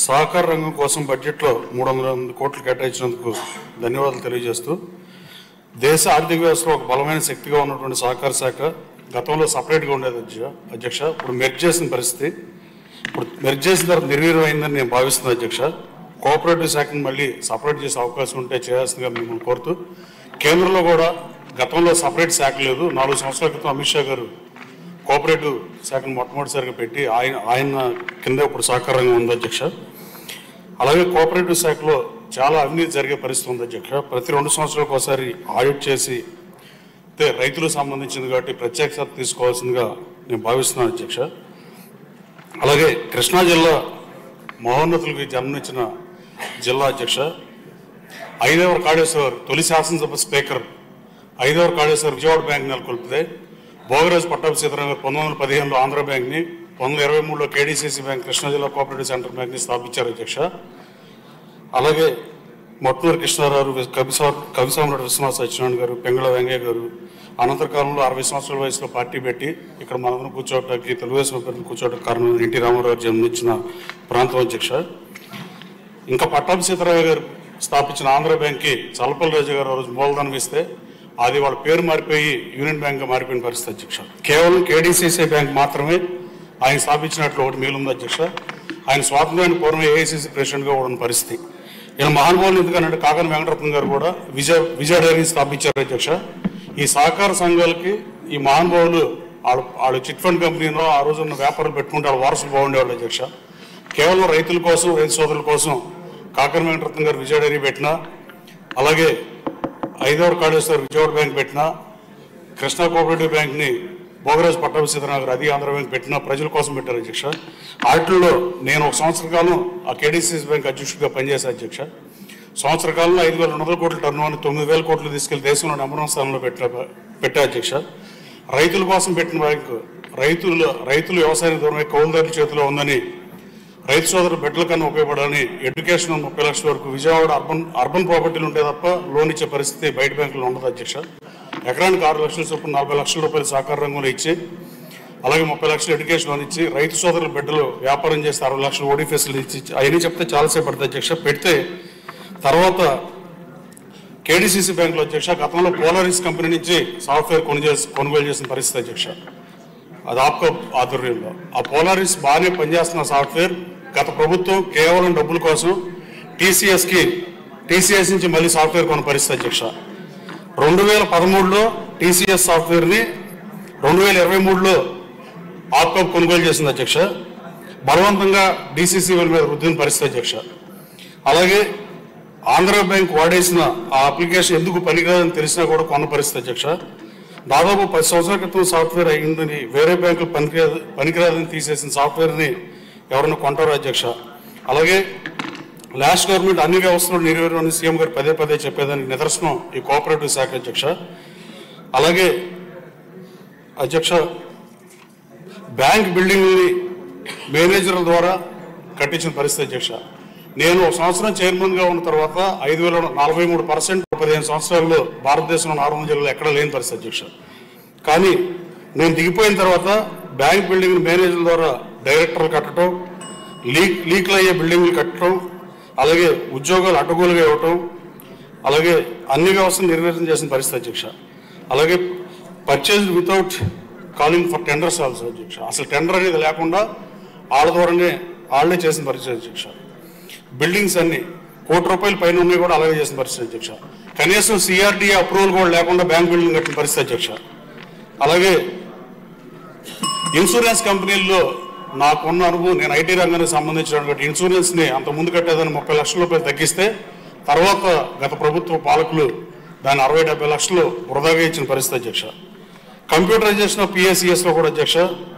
సహకార రంగం కోసం బడ్జెట్లో మూడు వందల ఎనిమిది కోట్లు కేటాయించినందుకు ధన్యవాదాలు తెలియజేస్తూ దేశ ఆర్థిక వ్యవస్థలో ఒక బలమైన శక్తిగా ఉన్నటువంటి సహకార శాఖ గతంలో సపరేట్గా ఉండేది అధ్యక్ష అధ్యక్ష ఇప్పుడు మెర్జ్ చేసిన పరిస్థితి ఇప్పుడు మెర్జ్ చేసిన తర్వాత నిర్వీర్యం అయిందని నేను భావిస్తున్నాను అధ్యక్ష కోఆపరేటివ్ శాఖను మళ్ళీ సపరేట్ చేసే అవకాశం ఉంటే చేయాల్సిందిగా మిమ్మల్ని కోరుతూ కేంద్రంలో కూడా గతంలో సపరేట్ శాఖ లేదు నాలుగు సంవత్సరాల క్రితం అమిత్ షా గారు కోఆపరేటివ్ శాఖను మొట్టమొదటిసారిగా పెట్టి ఆయన ఆయన కింద ఇప్పుడు సహకార రంగం ఉంది అధ్యక్ష అలాగే కోఆపరేటివ్ శాఖలో చాలా అవినీతి జరిగే పరిస్థితి ఉంది అధ్యక్ష ప్రతి రెండు సంవత్సరాలకు ఒకసారి ఆడిట్ చేసి అయితే రైతులకు సంబంధించింది కాబట్టి ప్రత్యేక శ్రద్ధ తీసుకోవాల్సిందిగా నేను భావిస్తున్నాను అధ్యక్ష అలాగే కృష్ణా జిల్లా మహోన్నతులకి జన్మనిచ్చిన జిల్లా అధ్యక్ష ఐదవ కాళేశ్వర్ తొలి శాసనసభ స్పీకర్ ఐదవ కాళేశ్వర్ విజయవాడ బ్యాంక్ నెలకొల్పితే భోగరాజు పట్టాభి సీతారాం గారు పంతొమ్మిది వందల పదిహేనులో ఆంధ్ర బ్యాంక్ని పంతొమ్మిది వందల ఇరవై మూడులో కేడీసీసీ బ్యాంక్ కృష్ణా జిల్లా కోఆపరేటివ్ సెంట్రల్ బ్యాంక్ని స్థాపించారు అధ్యక్ష అలాగే మొట్టమొదటి కృష్ణారావు కవిసార్ కవిసామరెడ్డి విశ్వనాథ్ సత్యనారాయణ గారు పెంగళ వెంకయ్య గారు అనంతర కాలంలో అరవై సంవత్సరాల వయసులో పార్టీ పెట్టి ఇక్కడ మనందరం కూర్చోవడానికి తెలుగుదేశం అభ్యర్థులు కూర్చోవడానికి కారణం ఎన్టీ రామారావు గారు జన్మించిన ప్రాంతం అధ్యక్ష ఇంకా పట్టాభి సీతారామయ్య గారు స్థాపించిన ఆంధ్ర బ్యాంక్కి చల్లపల్లి రాజు గారు ఆ రోజు మూలధనం ఇస్తే అది వాళ్ళ పేరు మారిపోయి యూనియన్ బ్యాంక్గా మారిపోయిన పరిస్థితి అధ్యక్ష కేవలం కేడీసీసీ బ్యాంక్ మాత్రమే ఆయన స్థాపించినట్లు ఒకటి మిగిలింది అధ్యక్ష ఆయన స్వాతంత్రానికి పూర్వం ఏఐసీసీ ప్రెసిడెంట్గా ఉన్న పరిస్థితి ఈయన మహానుభావులు ఎందుకనంటే కాకన వెంకటరత్నం గారు కూడా విజయ విజయ డైరీ స్థాపించారు అధ్యక్ష ఈ సహకార సంఘాలకి ఈ మహానుభావులు వాళ్ళు వాళ్ళు చిట్ ఫండ్ కంపెనీలో ఆ రోజు ఉన్న వ్యాపారాలు పెట్టుకుంటే వాళ్ళ వారసులు బాగుండేవాళ్ళు అధ్యక్ష కేవలం రైతుల కోసం రైతు సోదరుల కోసం కాకర వెంకటరత్నం గారు విజయ డైరీ పెట్టినా అలాగే ఐదవ కాళేశ్వర్ విజయవాడ బ్యాంక్ పెట్టినా కృష్ణా కోఆపరేటివ్ బ్యాంక్ని భోగరాజు పట్టాభి సీతారాం గారు అది ఆంధ్ర బ్యాంక్ పెట్టినా ప్రజల కోసం పెట్టారు అధ్యక్ష వాటిల్లో నేను ఒక సంవత్సర కాలం ఆ కేడీసీఎస్ బ్యాంక్ అధ్యక్షుడిగా పనిచేశాను అధ్యక్ష సంవత్సర కాలంలో ఐదు వేల రెండు వందల కోట్ల టర్న్ ఓవర్ తొమ్మిది వేల కోట్లు తీసుకెళ్లి దేశంలో నెంబర్ వన్ స్థానంలో పెట్టా పెట్టా అధ్యక్ష రైతుల కోసం పెట్టిన బ్యాంకు రైతులు రైతులు వ్యవసాయం దూరమై కౌలుదారుల చేతిలో ఉందని రైతు సోదరు బిడ్డల కన్నా ఉపయోగపడాలని ఎడ్యుకేషన్ ముప్పై లక్షల వరకు విజయవాడ అర్బన్ అర్బన్ ప్రాపర్టీలు ఉంటే తప్ప లోన్ ఇచ్చే పరిస్థితి బయట బ్యాంకులో ఉండదు అధ్యక్ష ఎకరానికి ఆరు లక్షల చొప్పున నలభై లక్షల రూపాయలు సహకార రంగంలో ఇచ్చి అలాగే ముప్పై లక్షలు ఎడ్యుకేషన్ లోన్ ఇచ్చి రైతు సోదరుల బిడ్డలు వ్యాపారం చేస్తే అరవై లక్షలు ఓడీ ఫెసిలిటీ ఇచ్చి అవన్నీ చెప్తే చాలాసేపు పడుతుంది అధ్యక్ష పెడితే తర్వాత కేడీసీసీ బ్యాంకులో అధ్యక్ష గతంలో పోలారిస్ కంపెనీ నుంచి సాఫ్ట్వేర్ కొను చేసి కొనుగోలు చేసిన పరిస్థితి అధ్యక్ష అది ఆప్కో ఆధ్వర్యంలో ఆ పోలారిస్ బాగానే పనిచేస్తున్న సాఫ్ట్వేర్ గత ప్రభుత్వం కేవలం డబ్బుల కోసం టీసీఎస్కి టీసీఎస్ నుంచి మళ్ళీ సాఫ్ట్వేర్ కొన్న పరిస్థితి అధ్యక్ష రెండు వేల పదమూడులో టీసీఎస్ సాఫ్ట్వేర్ని రెండు వేల ఇరవై మూడులో ఆప్కో కొనుగోలు చేసింది అధ్యక్ష బలవంతంగా డీసీసీ మీద రుద్దిన పరిస్థితి అధ్యక్ష అలాగే ఆంధ్ర బ్యాంక్ వాడేసిన ఆ అప్లికేషన్ ఎందుకు పనికిరాదని తెలిసినా కూడా కొన్న పరిస్థితి అధ్యక్ష దాదాపు పది సంవత్సరాల క్రితం సాఫ్ట్వేర్ అయ్యిందని వేరే బ్యాంకులు పనికిరాదు పనికిరాదని తీసేసిన సాఫ్ట్వేర్ని ఎవరైనా కొంటారు అధ్యక్ష అలాగే లాస్ట్ గవర్నమెంట్ అన్ని వ్యవస్థలు నెరవేరని సీఎం గారు పదే పదే చెప్పేదానికి నిదర్శనం ఈ కోఆపరేటివ్ శాఖ అధ్యక్ష అలాగే అధ్యక్ష బ్యాంక్ బిల్డింగ్ని మేనేజర్ల ద్వారా కట్టించిన పరిస్థితి అధ్యక్ష నేను ఒక సంవత్సరం చైర్మన్గా ఉన్న తర్వాత ఐదు వేల నలభై మూడు పర్సెంట్ పదిహేను సంవత్సరాల్లో భారతదేశంలో నాలుగు వందల జిల్లాలో ఎక్కడ లేని పరిస్థితి అధ్యక్ష కానీ నేను దిగిపోయిన తర్వాత బ్యాంక్ బిల్డింగ్ మేనేజర్ల ద్వారా డైరెక్టర్లు కట్టడం లీక్ లీక్లు అయ్యే బిల్డింగ్లు కట్టడం అలాగే ఉద్యోగాలు అడ్డగోలుగా ఇవ్వటం అలాగే అన్ని వ్యవస్థలు నిర్వహణ చేసిన పరిస్థితి అధ్యక్ష అలాగే purchase without calling for tenders also అధ్యక్ష అసలు టెండర్ అనేది లేకుండా వాళ్ళ ద్వారానే వాళ్ళే చేసిన పరిస్థితి అధ్యక్ష బిల్డింగ్స్ అన్ని కోటి రూపాయల పైన ఉన్నాయి కూడా అలాగే చేసిన పరిస్థితి అధ్యక్ష కనీసం సిఆర్డీఏ అప్రూవల్ కూడా లేకుండా బ్యాంక్ బిల్డింగ్ కట్టిన పరిస్థితి అధ్యక్ష అలాగే ఇన్సూరెన్స్ కంపెనీల్లో నాకున్న అనుభవం నేను ఐటీ రంగానికి సంబంధించినటువంటి ఇన్సూరెన్స్ని అంత ముందు కట్టేదని ముప్పై లక్షల రూపాయలు తగ్గిస్తే తర్వాత గత ప్రభుత్వ పాలకులు దాన్ని అరవై డెబ్బై లక్షలు వృధాగా ఇచ్చిన పరిస్థితి అధ్యక్ష కంప్యూటరైజేషన్ ఆఫ్ పిఎస్సిఎస్లో కూడా అధ్యక్ష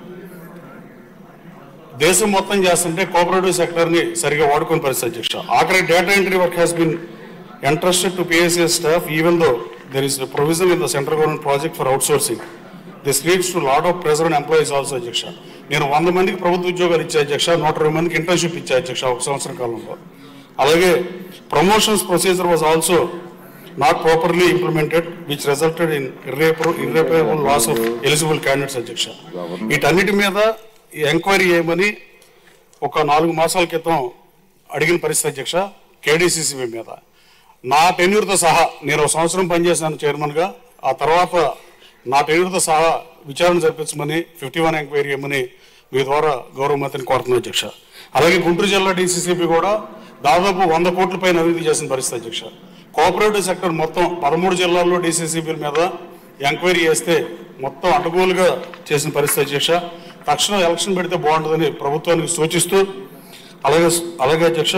దేశం మొత్తం చేస్తుంటే కోఆపరేటివ్ సెక్టర్ని సరిగా వాడుకునే పరిస్థితి అధ్యక్ష ఆఖరి data entry work has been entrusted to PSCS staff even though there is provision in the central government project for outsourcing this leads to lot of pressure and employees also అధ్యక్ష నేను వంద మందికి ప్రభుత్వ ఉద్యోగాలు ఇచ్చే అధ్యక్ష నూట ఇరవై మందికి ఇంటర్న్షిప్ ఇచ్చే అధ్యక్ష ఒక సంవత్సరం కాలంలో అలాగే promotions procedure was also not properly implemented which resulted in irreparable loss of eligible candidates అధ్యక్ష వీటన్నిటి మీద ఎంక్వైరీ చేయమని ఒక నాలుగు మాసాల క్రితం అడిగిన పరిస్థితి అధ్యక్ష కేడీసీసీబీ మీద నా టెన్యూర్తో సహా నేను ఒక సంవత్సరం పనిచేశాను చైర్మన్గా ఆ తర్వాత నా టెన్యూర్తో సహా విచారణ జరిపించమని ఫిఫ్టీ వన్ ఎంక్వైరీ ఇవ్వమని మీ ద్వారా గౌరవ మంత్రిని కోరుతున్నాను అధ్యక్ష అలాగే గుంటూరు జిల్లా డీసీసీబీ కూడా దాదాపు వంద కోట్ల పైన అభివృద్ధి చేసిన పరిస్థితి అధ్యక్ష కోఆపరేటివ్ సెక్టర్ మొత్తం పదమూడు జిల్లాల్లో డీసీసీబీల మీద ఎంక్వైరీ చేస్తే మొత్తం అడ్డగోలుగా చేసిన పరిస్థితి అధ్యక్ష తక్షణం ఎలక్షన్ పెడితే బాగుంటుందని ప్రభుత్వానికి సూచిస్తూ అలాగే అలాగే అధ్యక్ష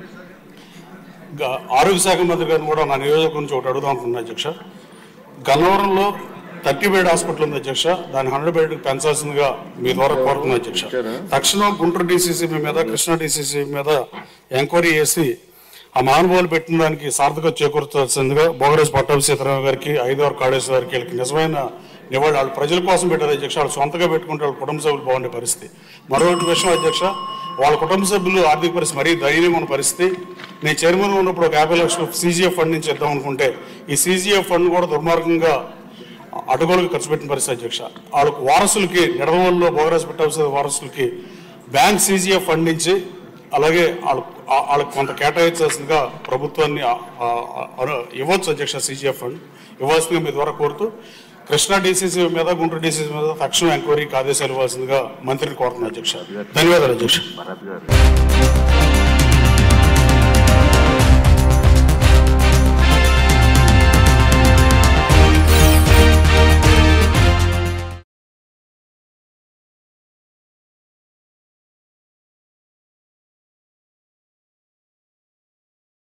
గ- ఆరోగ్య శాఖ మంత్రి గారిని కూడా నా నియోజకవర్గం నుంచి ఒకటి అడుగుదాం అనుకున్నాను అధ్యక్ష గన్నవరంలో థర్టీ బెడ్ హాస్పిటల్ ఉంది అధ్యక్ష దాన్ని హండ్రెడ్ బెడ్ పెంచాల్సిందిగా మీ ద్వారా కోరుతున్నాను అధ్యక్ష తక్షణం గుంటూరు డీసీసీబీ మీద కృష్ణా డీసీసీ మీద ఎంక్వైరీ చేసి ఆ మహానుభావులు పెట్టిన దానికి సార్థక చేకూర్చాల్సిందిగా బోగరాజ్ పట్టాభి సీతారామ గారికి ఐదవర్ కాళేశ్వర గారికి వీళ్ళకి నిజమైన నివాళి వాళ్ళు ప్రజల కోసం పెట్టారు అధ్యక్ష వాళ్ళు సొంతగా పెట్టుకుంటే వాళ్ళ కుటుంబ సభ్యులు బాగుండే పరిస్థితి మరొకటి విషయం అధ్యక్ష వాళ్ళ కుటుంబ సభ్యులు ఆర్థిక పరిస్థితి మరీ దయనీయంగా ఉన్న పరిస్థితి నేను చైర్మన్ ఉన్నప్పుడు ఒక యాభై లక్షలు సీజీఎఫ్ ఫండ్ నుంచి ఇద్దాం అనుకుంటే ఈ సీజీఎఫ్ ఫండ్ కూడా దుర్మార్గంగా అడ్డగోలుగా ఖర్చు పెట్టిన పరిస్థితి అధ్యక్ష వాళ్ళకు వారసులకి నిడదవల్లో బోగరాజు పెట్టాల్సిన వారసులకి బ్యాంక్ సీజీఎఫ్ ఫండ్ నుంచి అలాగే వాళ్ళకు ఆ- వాళ్ళకి కొంత కేటాయించాల్సిందిగా ప్రభుత్వాన్ని ఆ- ఆ- ఆ- ఇవ్వచ్చు అధ్యక్ష సీజీఎఫ్ ఫండ్ ఇవ్వాల్సిందిగా మీ ద్వారా కోరుతూ కృష్ణా డీసీసీ మీద గుంటూరు డీసీసీ మీద తక్షణం ఎంక్వైరీకి ఆదేశాలు ఇవ్వాల్సిందిగా మంత్రిని కోరుతున్నాను అధ్యక్ష ధన్యవాదాలు అధ్యక్ష భరత్ గారు